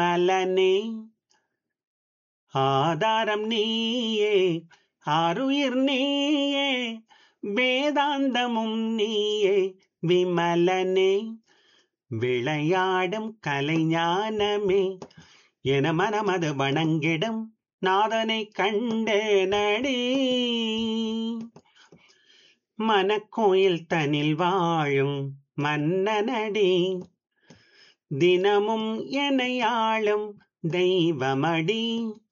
அலனே ஆதாரம் நீயே ஆருயிர் நீயே வேதாந்தமும் நீயே விமலனே விளையாடும் கலைஞானமே என மனமது வணங்கிடும் நாதனை கண்டேனடி மனக்கோயில் தனில் வாழும் மன்னனடி தினமும் எனையாளும் தெய்வமடி